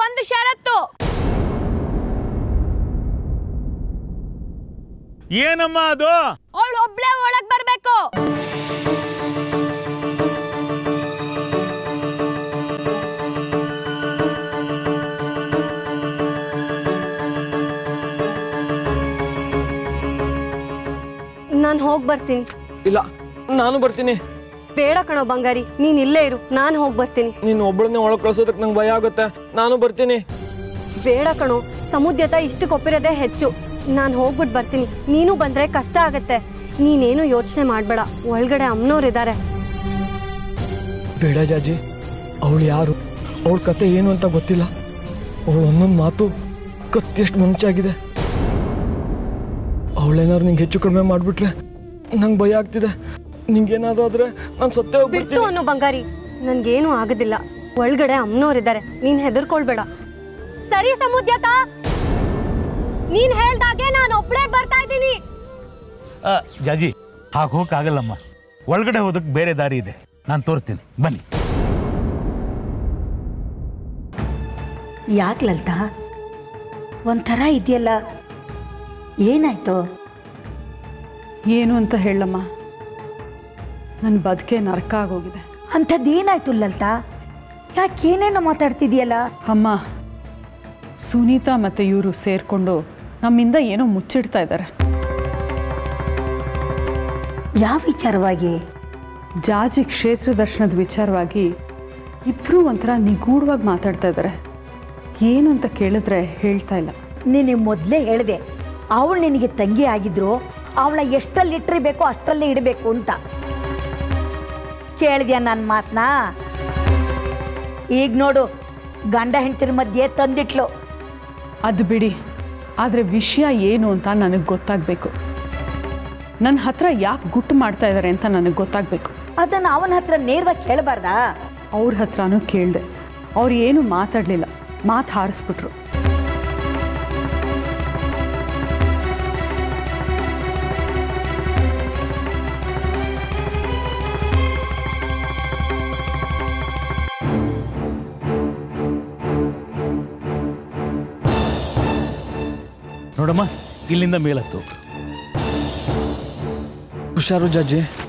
ಒಂದು ಷರತ್ತು ಏನಮ್ಮ ಅದು ಅವಳು ಒಬ್ಳೆ ಒಳಗ್ ಬರ್ಬೇಕು ನಾನು ಹೋಗಿ ಬರ್ತೀನಿ ಇಲ್ಲ ನಾನು ಬರ್ತೀನಿ ಬೇಡ ಕಣೋ ಬಂಗಾರಿ ನೀನ್ ಇಲ್ಲೇ ಇರು ನಾನು ಹೋಗಿ ಬರ್ತೀನಿ ನೀನು ಒಬ್ಬಳನ್ನೇ ಒಳಗೆ ಕಳ್ಸೋದಕ್ಕೆ ನಂಗೆ ಭಯ ಆಗುತ್ತೆ ನಾನು ಬರ್ತೀನಿ ಬೇಡ ಕಣೋ ಸಮುದ್ಯತ ಇಷ್ಟಕ್ಕೆ ಒಪ್ಪಿರೋದೇ ಹೆಚ್ಚು ನಾನು ಹೋಗ್ಬಿಟ್ಟು ಬರ್ತೀನಿ ನೀನು ಬಂದ್ರೆ ಕಷ್ಟ ಆಗತ್ತೆ ನೀನೇನು ಯೋಚನೆ ಮಾಡ್ಬೇಡ ಒಳಗಡೆ ಅಮ್ಮನವ್ರಿದ್ದಾರೆ ಬೇಡ ಜಾಜಿ ಅವಳು ಯಾರು ಅವಳ ಕತೆ ಏನು ಅಂತ ಗೊತ್ತಿಲ್ಲ ಅವಳು ಒಂದೊಂದು ಮಾತು ಕತ್ತೆಷ್ಟು ಮುಂಚಾಗಿದೆ ಅವಳೇನಾದ್ರು ನಿಂಗೆ ಹೆಚ್ಚು ಕಡಿಮೆ ಮಾಡಿಬಿಟ್ರೆ ನಂಗೆ ಭಯ ಆಗ್ತಿದೆ ನಿಂಗೇನಾದ್ರು ಆದ್ರೆ ನಾನು ಸತ್ತೇ ಬಿಟ್ಟು ಹೋಗ್ಬಿಡ್ತೀನಿ ಅನ್ನೋ ಬಂಗಾರಿ ನನ್ಗೇನು ಆಗೋದಿಲ್ಲ ಒಳಗಡೆ ಅಮ್ಮನವ್ರಿದ್ದಾರೆ ನೀನ್ ಹೆದರ್ಕೊಳ್ಬೇಡ ಸರಿ ಸಮುದ್ಯತ ನೀನ್ ಹೇಳ್ದಾಗೆ ನಾನು ಒಬ್ಳೆ ಬರ್ತಾ ಇದ್ದೀನಿ ಆ, ಜಾಜಿ ಹಾಗೆ ಹೋಗಕ್ಕಾಗಲ್ಲಮ್ಮ ಒಳಗಡೆ ಹೋದಕ್ಕೆ ಬೇರೆ ದಾರಿ ಇದೆ ನಾನು ತೋರಿಸ್ತೀನಿ ಬನ್ನಿ ಯಾಕೆ ಲಲಿತಾ ಒಂಥರ ಇದೆಯಲ್ಲ ಏನಾಯ್ತು ಏನು ಅಂತ ಹೇಳಮ್ಮ ನನ್ನ ಬದುಕೆ ನರಕ ಆಗೋಗಿದೆ ಅಂಥದ್ದೇನಾಯ್ತು ಲಲಿತಾ ಯಾಕೆ ಏನೇನೋ ಮಾತಾಡ್ತಿದ್ಯಲ್ಲ ಅಮ್ಮ ಸುನೀತಾ ಮತ್ತು ಇವರು ಸೇರಿಕೊಂಡು ನಮ್ಮಿಂದ ಏನೋ ಮುಚ್ಚಿಡ್ತಾ ಇದ್ದಾರೆ ಯಾವ ವಿಚಾರವಾಗಿ ಜಾಜಿ ಕ್ಷೇತ್ರ ದರ್ಶನದ ವಿಚಾರವಾಗಿ ಇಬ್ಬರೂ ಒಂಥರ ನಿಗೂಢವಾಗಿ ಮಾತಾಡ್ತಾ ಇದ್ದಾರೆ ಏನು ಅಂತ ಕೇಳಿದ್ರೆ ಹೇಳ್ತಾ ಇಲ್ಲ ನಿನಗೆ ಮೊದಲೇ ಹೇಳಿದೆ ಅವಳು ನಿನಗೆ ತಂಗಿ ಆಗಿದ್ರು ಅವಳ ಎಷ್ಟಲ್ಲಿ ಇಟ್ಟಿರ್ಬೇಕೋ ಅಷ್ಟರಲ್ಲೇ ಇಡಬೇಕು ಅಂತ ಕೇಳಿದ್ಯಾ ನನ್ನ ಮಾತನ್ನ ಈಗ ನೋಡು ಗಂಡ ಹೆಂಡತಿರ ಮಧ್ಯೆ ತಂದಿಟ್ಲು ಅದು ಬಿಡಿ ಆದರೆ ವಿಷಯ ಏನು ಅಂತ ನನಗೆ ಗೊತ್ತಾಗಬೇಕು ನನ್ನ ಹತ್ರ ಯಾಕೆ ಗುಟ್ಟು ಮಾಡ್ತಾ ಇದ್ದಾರೆ ಅಂತ ನನಗೆ ಗೊತ್ತಾಗಬೇಕು ಅದನ್ನು ಅವನ ಹತ್ರ ನೇರವಾಗಿ ಕೇಳಬಾರ್ದಾ ಅವ್ರ ಹತ್ರನೂ ಕೇಳಿದೆ ಅವ್ರು ಏನು ಮಾತಾಡಲಿಲ್ಲ ಮಾತು ಹಾರಿಸ್ಬಿಟ್ರು ನೋಡಮ್ಮ ಇಲ್ಲಿಂದ ಮೇಲತ್ತು ಹುಷಾರು ಜಾಜಿ